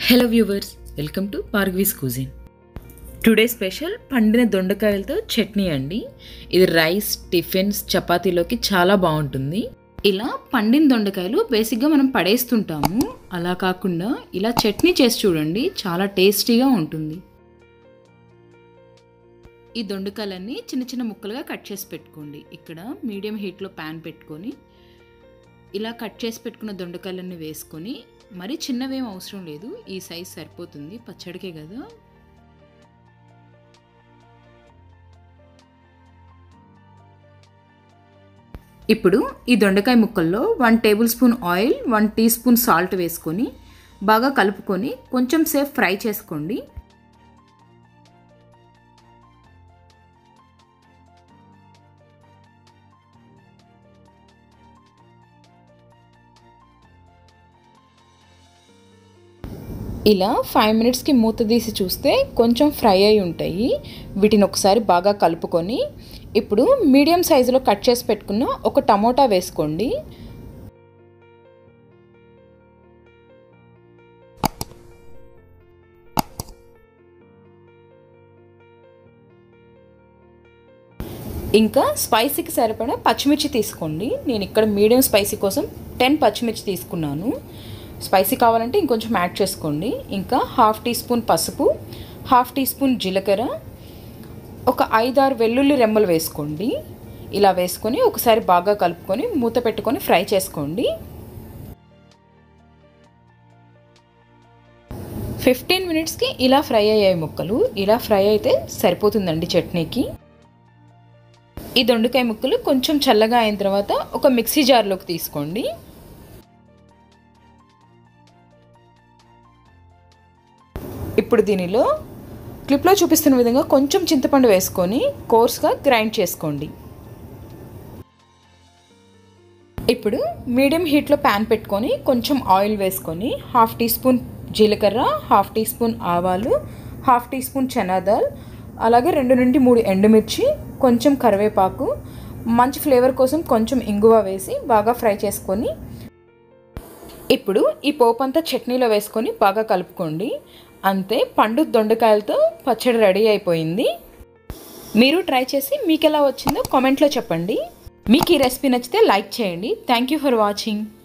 hello viewers welcome to Bhargavi's cuisine today special పండిన దొండకాయలతో చట్నీ అండి ఇది రైస్ టిఫిన్స్ చపాతీలోకి చాలా బాగుంటుంది ఇలా పండిన దొండకాయలు బేసిక్గా మనం పడేస్తుంటాము అలా కాకుండా ఇలా చట్నీ చేసి చూడండి చాలా టేస్టీగా ఉంటుంది ఈ దొండకాయలన్నీ చిన్న చిన్న ముక్కలుగా కట్ చేసి పెట్టుకోండి ఇక్కడ మీడియం హీట్లో ప్యాన్ పెట్టుకొని ఇలా కట్ చేసి పెట్టుకున్న దొండకాయలన్నీ వేసుకొని మరి చిన్నవేం అవసరం లేదు ఈ సైజ్ సరిపోతుంది పచ్చడికే కదా ఇప్పుడు ఈ దొండకాయ ముక్కల్లో one tablespoon oil one teaspoon salt వేసుకొని బాగా కలుపుకొని కొంచెం సేపు ఫ్రై చేసుకోండి ఇలా ఫైవ్ మినిట్స్కి మూత తీసి చూస్తే కొంచెం ఫ్రై అయి ఉంటాయి వీటిని ఒకసారి బాగా కలుపుకొని ఇప్పుడు మీడియం సైజులో కట్ చేసి పెట్టుకున్న ఒక టమోటా వేసుకోండి ఇంకా స్పైసీకి సరిపడా పచ్చిమిర్చి తీసుకోండి నేను ఇక్కడ మీడియం స్పైసీ కోసం టెన్ పచ్చిమిర్చి తీసుకున్నాను స్పైసీ కావాలంటే ఇంకొంచెం యాడ్ చేసుకోండి ఇంకా హాఫ్ టీ స్పూన్ పసుపు హాఫ్ టీ స్పూన్ జీలకర్ర ఒక ఐదారు వెల్లుల్లి రెమ్మలు వేసుకోండి ఇలా వేసుకొని ఒకసారి బాగా కలుపుకొని మూత పెట్టుకొని ఫ్రై చేసుకోండి ఫిఫ్టీన్ మినిట్స్కి ఇలా ఫ్రై అయ్యాయి ముక్కలు ఇలా ఫ్రై అయితే సరిపోతుందండి చట్నీకి ఈ దొండకాయ ముక్కలు కొంచెం చల్లగా అయిన తర్వాత ఒక మిక్సీ జార్లోకి తీసుకోండి ఇప్పుడు దీనిలో క్లిప్లో చూపిస్తున్న విధంగా కొంచెం చింతపండు వేసుకొని కోర్స్గా గ్రైండ్ చేసుకోండి ఇప్పుడు మీడియం హీట్లో ప్యాన్ పెట్టుకొని కొంచెం ఆయిల్ వేసుకొని హాఫ్ టీ స్పూన్ జీలకర్ర హాఫ్ టీ స్పూన్ ఆవాలు హాఫ్ టీ స్పూన్ చనాదాల్ అలాగే రెండు నుండి మూడు ఎండుమిర్చి కొంచెం కరివేపాకు మంచి ఫ్లేవర్ కోసం కొంచెం ఇంగువ వేసి బాగా ఫ్రై చేసుకొని ఇప్పుడు ఈ పోపు అంతా చట్నీలో వేసుకొని బాగా కలుపుకోండి అంతే పండు దొండకాయలతో పచ్చడి రెడీ అయిపోయింది మీరు ట్రై చేసి మీకు ఎలా వచ్చిందో కామెంట్లో చెప్పండి మీకు ఈ రెసిపీ నచ్చితే లైక్ చేయండి థ్యాంక్ యూ ఫర్ వాచింగ్